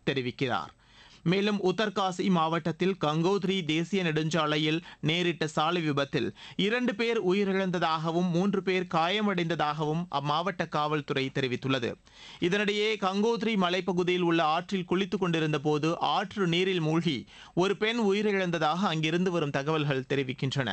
தெரிவிக்கிறார் மேலும் உத்தர்காசி மாவட்டத்தில் கங்கோத்ரி தேசிய நெடுஞ்சாலையில் நேரிட்ட சாலை விபத்தில் இரண்டு பேர் உயிரிழந்ததாகவும் மூன்று பேர் காயமடைந்ததாகவும் அம்மாவட்ட காவல்துறை தெரிவித்துள்ளது இதனிடையே கங்கோத்ரி மலைப்பகுதியில் உள்ள ஆற்றில் குளித்துக் கொண்டிருந்த போது ஆற்று நீரில் மூழ்கி ஒரு பெண் உயிரிழந்ததாக அங்கிருந்து வரும் தகவல்கள் தெரிவிக்கின்றன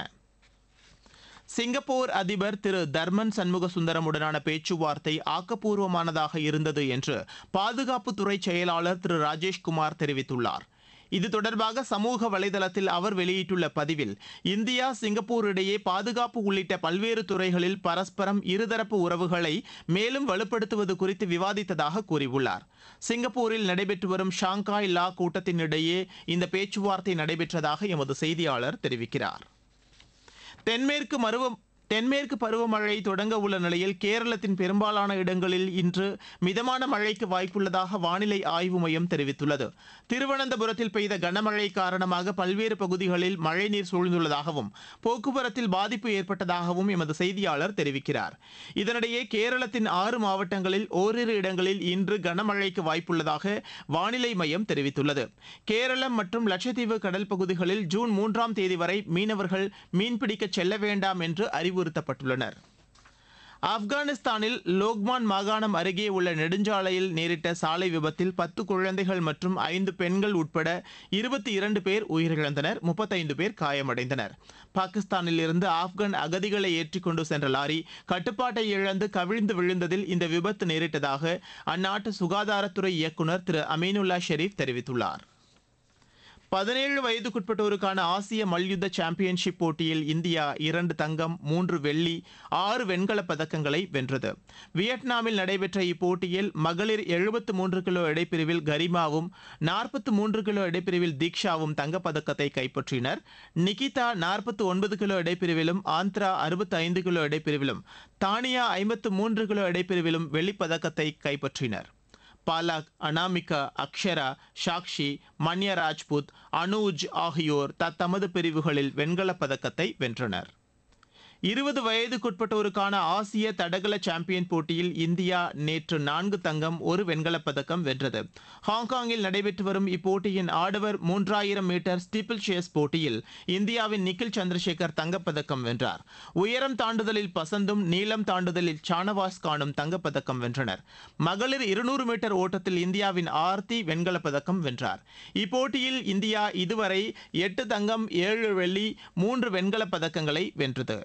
சிங்கப்பூர் அதிபர் திரு தர்மன் சண்முக சுந்தரமுடனான பேச்சுவார்த்தை ஆக்கப்பூர்வமானதாக இருந்தது என்று பாதுகாப்புத்துறை செயலாளர் திரு ராஜேஷ்குமார் தெரிவித்துள்ளார் இது தொடர்பாக சமூக வலைதளத்தில் அவர் வெளியிட்டுள்ள பதிவில் இந்தியா சிங்கப்பூர் இடையே பாதுகாப்பு உள்ளிட்ட பல்வேறு துறைகளில் பரஸ்பரம் இருதரப்பு உறவுகளை மேலும் வலுப்படுத்துவது குறித்து விவாதித்ததாக கூறியுள்ளார் சிங்கப்பூரில் நடைபெற்று வரும் ஷாங்காய் லா கூட்டத்தினிடையே இந்த பேச்சுவார்த்தை நடைபெற்றதாக எமது செய்தியாளர் தெரிவிக்கிறார் தென்மேற்கு மருவ தென்மேற்கு பருவமழை தொடங்க உள்ள நிலையில் கேரளத்தின் பெரும்பாலான இடங்களில் இன்று மிதமான மழைக்கு வாய்ப்புள்ளதாக வானிலை ஆய்வு மையம் தெரிவித்துள்ளது திருவனந்தபுரத்தில் பெய்த கனமழை காரணமாக பல்வேறு பகுதிகளில் மழைநீர் சூழ்ந்துள்ளதாகவும் போக்குவரத்தில் பாதிப்பு ஏற்பட்டதாகவும் எமது செய்தியாளர் தெரிவிக்கிறார் இதனிடையே கேரளத்தின் ஆறு மாவட்டங்களில் ஓரிரு இடங்களில் இன்று கனமழைக்கு வாய்ப்புள்ளதாக வானிலை மையம் தெரிவித்துள்ளது கேரளம் மற்றும் லட்சத்தீவு கடல் பகுதிகளில் ஜூன் மூன்றாம் தேதி வரை மீனவர்கள் மீன்பிடிக்க செல்ல வேண்டாம் என்று அறிவுறுத்தப்பட்டுள்ளனர் ஆப்கானிஸ்தானில் லோக்மான் மாகாணம் அருகே உள்ள நெடுஞ்சாலையில் நேரிட்ட சாலை விபத்தில் பத்து குழந்தைகள் மற்றும் ஐந்து பெண்கள் உட்பட இருபத்தி இரண்டு பேர் உயிரிழந்தனர் முப்பத்தைந்து பேர் காயமடைந்தனர் பாகிஸ்தானில் இருந்து ஆப்கான் அகதிகளை ஏற்றிக்கொண்டு சென்ற லாரி கட்டுப்பாட்டை இழந்து கவிழ்ந்து விழுந்ததில் இந்த விபத்து நேரிட்டதாக அந்நாட்டு சுகாதாரத்துறை இயக்குநர் திரு அமீனுல்லா ஷெரீப் தெரிவித்துள்ளார் பதினேழு வயதுக்குட்பட்டோருக்கான ஆசிய மல்யுத்த சாம்பியன்ஷிப் போட்டியில் இந்தியா இரண்டு தங்கம் மூன்று வெள்ளி ஆறு வெண்கலப் பதக்கங்களை வென்றது வியட்நாமில் நடைபெற்ற இப்போட்டியில் மகளிர் எழுபத்து மூன்று கிலோ எடைப்பிரிவில் கரிமாவும் நாற்பத்து மூன்று கிலோ எடைப்பிரிவில் தீக்ஷாவும் தங்கப்பதக்கத்தை கைப்பற்றினர் நிகிதா நாற்பத்து ஒன்பது கிலோ எடைப்பிரிவிலும் ஆந்திரா அறுபத்தி ஐந்து கிலோ எடைப்பிரிவிலும் தானியா ஐம்பத்து மூன்று கிலோ எடைப்பிரிவிலும் வெள்ளிப்பதக்கத்தை கைப்பற்றினர் பாலக் அனாமிகா அக்ஷரா சாக்ஷி மன்யா ராஜ்புத் அனூஜ் ஆகியோர் தத்தமது பிரிவுகளில் வெண்கலப் பதக்கத்தை வென்றனர் இருபது வயதுக்குட்பட்டோருக்கான ஆசிய தடகள சாம்பியன் போட்டியில் இந்தியா நேற்று நான்கு தங்கம் ஒரு வெண்கலப் பதக்கம் வென்றது ஹாங்காங்கில் நடைபெற்று வரும் இப்போட்டியின் ஆடவர் மூன்றாயிரம் மீட்டர் ஸ்டீப்பிள் சேஸ் போட்டியில் இந்தியாவின் நிக்கில் சந்திரசேகர் தங்கப்பதக்கம் வென்றார் உயரம் தாண்டுதலில் பசந்தும் நீளம் தாண்டுதலில் சானவாஸ் கானும் தங்கப்பதக்கம் வென்றனர் மகளிர் இருநூறு மீட்டர் ஓட்டத்தில் இந்தியாவின் ஆர்த்தி வெண்கலப் பதக்கம் வென்றார் இப்போட்டியில் இந்தியா இதுவரை எட்டு தங்கம் ஏழு வெள்ளி மூன்று வெண்கலப் பதக்கங்களை வென்றது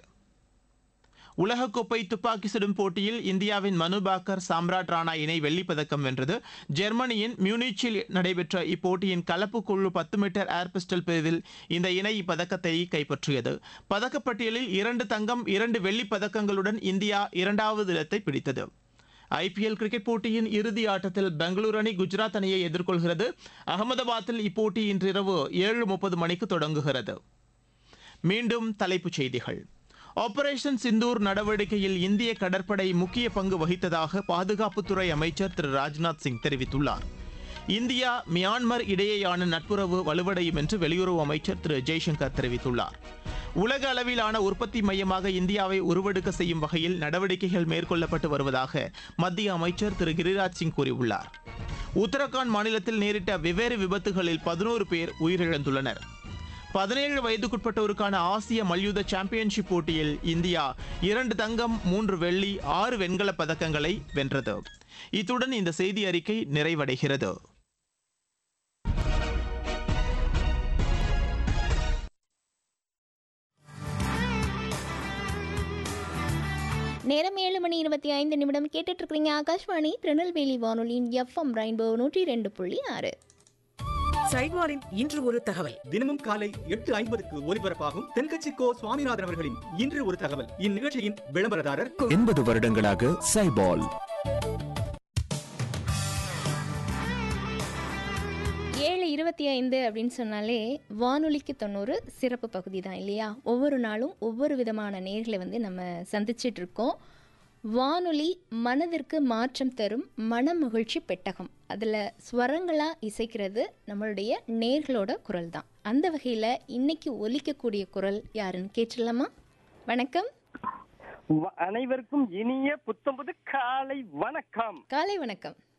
உலகக்கோப்பை துப்பாக்கி சுடும் போட்டியில் இந்தியாவின் மனு பாக்கர் சாம்ராட் ராணா இணை வெள்ளிப்பதக்கம் வென்றது ஜெர்மனியின் மியூனிச்சில் நடைபெற்ற இப்போட்டியின் கலப்பு குழு பத்து மீட்டர் ஏர் பிஸ்டல் பிரிவில் இந்த இணை இப்பதக்கத்தை கைப்பற்றியது பதக்கப்பட்டியலில் இரண்டு தங்கம் இரண்டு வெள்ளிப் பதக்கங்களுடன் இந்தியா இரண்டாவது இடத்தை பிடித்தது ஐபிஎல் கிரிக்கெட் போட்டியின் இறுதி ஆட்டத்தில் பெங்களூரு அணி குஜராத் அணியை எதிர்கொள்கிறது அகமதாபாத்தில் இப்போட்டி இன்றிரவு ஏழு முப்பது மணிக்கு தொடங்குகிறது மீண்டும் தலைப்புச் செய்திகள் ஆபரேஷன் சிந்தூர் நடவடிக்கையில் இந்திய கடற்படை முக்கிய பங்கு வகித்ததாக பாதுகாப்புத்துறை அமைச்சர் திரு ராஜ்நாத் சிங் தெரிவித்துள்ளார் இந்தியா மியான்மர் இடையேயான நட்புறவு வலுவடையும் என்று வெளியுறவு அமைச்சர் திரு ஜெய்சங்கர் தெரிவித்துள்ளார் உலக அளவிலான உற்பத்தி மையமாக இந்தியாவை உருவெடுக்க செய்யும் வகையில் நடவடிக்கைகள் மேற்கொள்ளப்பட்டு வருவதாக மத்திய அமைச்சர் திரு கிரிராஜ் சிங் கூறியுள்ளார் உத்தரகாண்ட் மாநிலத்தில் நேரிட்ட வெவ்வேறு விபத்துகளில் பதினோரு பேர் உயிரிழந்துள்ளனர் பதினேழு வயதுக்குட்பட்டோருக்கான ஆசிய மல்யுத்த சாம்பியன்ஷிப் போட்டியில் இந்தியா இரண்டு தங்கம் மூன்று வெள்ளி ஆறு வெண்கலப் பதக்கங்களை வென்றது இத்துடன் இந்த செய்தி அறிக்கை நிறைவடைகிறது நேரம் ஏழு மணி இருபத்தி ஐந்து நிமிடம் கேட்டுட்டு இருக்கிறீங்க ஆகாஷ்வாணி திருநெல்வேலி வானொலியின் எஃப்எம் ரெயின்போ நூற்றி ரெண்டு புள்ளி ஆறு சைட்வாரின் இன்று ஒரு தகவல் தினமும் காலை எட்டு ஐம்பதுக்கு ஒலிபரப்பாகும் தென்கட்சி கோ சுவாமிநாதன் அவர்களின் இன்று ஒரு தகவல் இந்நிகழ்ச்சியின் விளம்பரதாரர் எண்பது வருடங்களாக சைபால் ஏழு இருபத்தி ஐந்து அப்படின்னு சொன்னாலே வானொலிக்கு தொண்ணூறு சிறப்பு பகுதி தான் இல்லையா ஒவ்வொரு நாளும் ஒவ்வொரு விதமான நேர்களை வந்து நம்ம சந்திச்சிட்டு இருக்கோம் வானொலி மனதிற்கு மாற்றம் தரும் மன மகிழ்ச்சி பெட்டகம் அதில் ஸ்வரங்களாக இசைக்கிறது நம்மளுடைய நேர்களோட குரல் தான் அந்த வகையில் இன்னைக்கு ஒலிக்கக்கூடிய குரல் யாருன்னு கேட்டுடலாமா வணக்கம் வ- அனைவருக்கும் இனிய புத்தம்புது காலை வணக்கம் காலை வணக்கம்